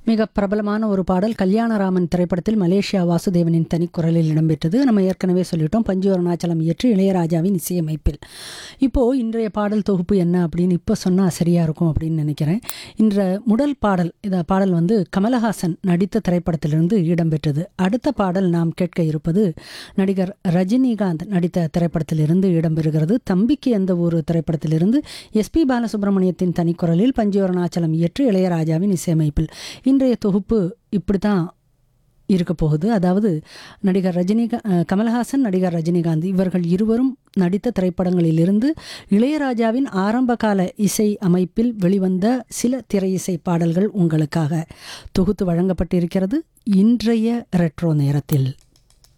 மிக பிரபலமான ஒரு பாடல் கல்யாணராமன் திரைப்படத்தில் மலேசியா வாசுதேவனின் தனிக்குரலில் இடம்பெற்றது நம்ம ஏற்கனவே சொல்லிட்டோம் பஞ்சு அருணாச்சலம் இயற்றி இளையராஜாவின் இசையமைப்பில் இப்போது இன்றைய பாடல் தொகுப்பு என்ன அப்படின்னு இப்போ சொன்னால் சரியாக இருக்கும் அப்படின்னு நினைக்கிறேன் இன்ற முதல் பாடல் இந்த பாடல் வந்து கமலஹாசன் நடித்த திரைப்படத்திலிருந்து இடம்பெற்றது அடுத்த பாடல் நாம் கேட்க இருப்பது நடிகர் ரஜினிகாந்த் நடித்த திரைப்படத்திலிருந்து இடம்பெறுகிறது தம்பிக்கு எந்த ஒரு திரைப்படத்திலிருந்து எஸ்பி பாலசுப்ரமணியத்தின் தனிக்குரலில் பஞ்சு அருணாச்சலம் இயற்றி இளையராஜாவின் இசையமைப்பில் இன்றைய தொகுப்பு இப்படி தான் இருக்க போகுது அதாவது நடிகர் ரஜினிகா அஹ் கமல்ஹாசன் நடிகர் ரஜினிகாந்த் இவர்கள் இருவரும் நடித்த திரைப்படங்களிலிருந்து இளையராஜாவின் ஆரம்பகால இசை அமைப்பில் வெளிவந்த சில திரை இசை பாடல்கள் உங்களுக்காக தொகுத்து வழங்கப்பட்டிருக்கிறது இன்றைய ரெட்ரோ நேரத்தில்